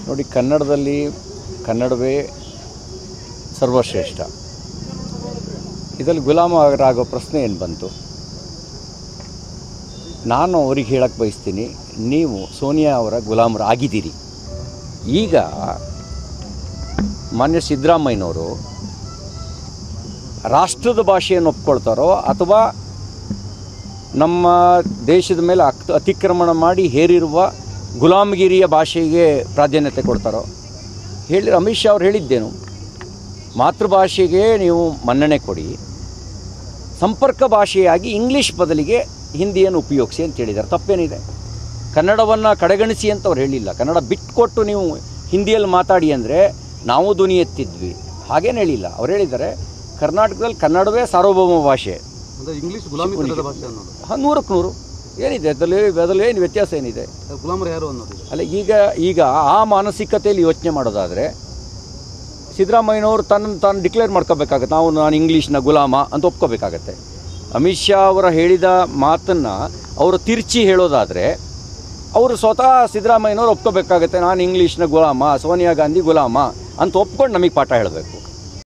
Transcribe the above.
ನೋಡಿ ಕನ್ನಡದಲ್ಲಿ ಕನ್ನಡವೇ ಸರ್ವಶ್ರೇಷ್ಠ ಇದರಲ್ಲಿ ಗುಲಾಮರಾಗೋ ಪ್ರಶ್ನೆ ಏನು ಬಂತು ನಾನು ಅವ್ರಿಗೆ ಹೇಳಕ್ಕೆ ಬಯಸ್ತೀನಿ ನೀವು ಸೋನಿಯಾ ಅವರ ಗುಲಾಮರು ಆಗಿದ್ದೀರಿ ಈಗ ಮಾನ್ಯ ಸಿದ್ದರಾಮಯ್ಯನವರು ರಾಷ್ಟ್ರದ ಭಾಷೆಯನ್ನು ಒಪ್ಕೊಳ್ತಾರೋ ಅಥವಾ ನಮ್ಮ ದೇಶದ ಮೇಲೆ ಅಕ್ ಅತಿಕ್ರಮಣ ಮಾಡಿ ಹೇರಿರುವ ಗುಲಾಮಗಿರಿಯ ಭಾಷೆಗೆ ಪ್ರಾಧಾನ್ಯತೆ ಕೊಡ್ತಾರೋ ಹೇಳಿ ಅಮಿತ್ ಶಾ ಅವ್ರು ಹೇಳಿದ್ದೇನು ಮಾತೃಭಾಷೆಗೆ ನೀವು ಮನ್ನಣೆ ಕೊಡಿ ಸಂಪರ್ಕ ಭಾಷೆಯಾಗಿ ಇಂಗ್ಲೀಷ್ ಬದಲಿಗೆ ಹಿಂದಿಯನ್ನು ಉಪಯೋಗಿಸಿ ಅಂತ ಹೇಳಿದ್ದಾರೆ ತಪ್ಪೇನಿದೆ ಕನ್ನಡವನ್ನು ಕಡೆಗಣಿಸಿ ಅಂತ ಅವ್ರು ಹೇಳಿಲ್ಲ ಕನ್ನಡ ಬಿಟ್ಕೊಟ್ಟು ನೀವು ಹಿಂದಿಯಲ್ಲಿ ಮಾತಾಡಿ ಅಂದರೆ ನಾವು ಧ್ವನಿ ಎತ್ತಿದ್ವಿ ಹಾಗೇನು ಹೇಳಿಲ್ಲ ಅವ್ರು ಹೇಳಿದ್ದಾರೆ ಕರ್ನಾಟಕದಲ್ಲಿ ಕನ್ನಡವೇ ಸಾರ್ವಭೌಮ ಭಾಷೆ ಅಂದ್ರೆ ಇಂಗ್ಲಿಷ್ ಗುಲಾಮಿ ಭಾಷೆ ಅನ್ನೋದು ಹಾಂ ನೂರಕ್ಕೆ ನೂರು ಏನಿದೆ ಅದರಲ್ಲಿ ಅದರಲ್ಲಿ ಏನು ವ್ಯತ್ಯಾಸ ಏನಿದೆ ಗುಲಾಮರು ಯಾರು ಅನ್ನೋದು ಇದು. ಅಲ್ಲ ಈಗ ಈಗ ಆ ಮಾನಸಿಕತೆಯಲ್ಲಿ ಯೋಚನೆ ಮಾಡೋದಾದರೆ ಸಿದ್ದರಾಮಯ್ಯನವರು ತನ್ನ ತಾನು ಡಿಕ್ಲೇರ್ ಮಾಡ್ಕೋಬೇಕಾಗತ್ತೆ ನಾವು ನಾನು ಇಂಗ್ಲೀಷ್ನ ಗುಲಾಮ ಅಂತ ಒಪ್ಕೋಬೇಕಾಗತ್ತೆ ಅಮಿತ್ ಶಾ ಅವರ ಹೇಳಿದ ಮಾತನ್ನು ಅವರು ತಿರ್ಚಿ ಹೇಳೋದಾದರೆ ಅವರು ಸ್ವತಃ ಸಿದ್ದರಾಮಯ್ಯನವರು ಒಪ್ಕೋಬೇಕಾಗತ್ತೆ ನಾನು ಇಂಗ್ಲೀಷ್ನ ಗುಲಾಮ ಸೋನಿಯಾ ಗಾಂಧಿ ಗುಲಾಮ ಅಂತ ಒಪ್ಕೊಂಡು ನಮಗೆ ಪಾಠ ಹೇಳಬೇಕು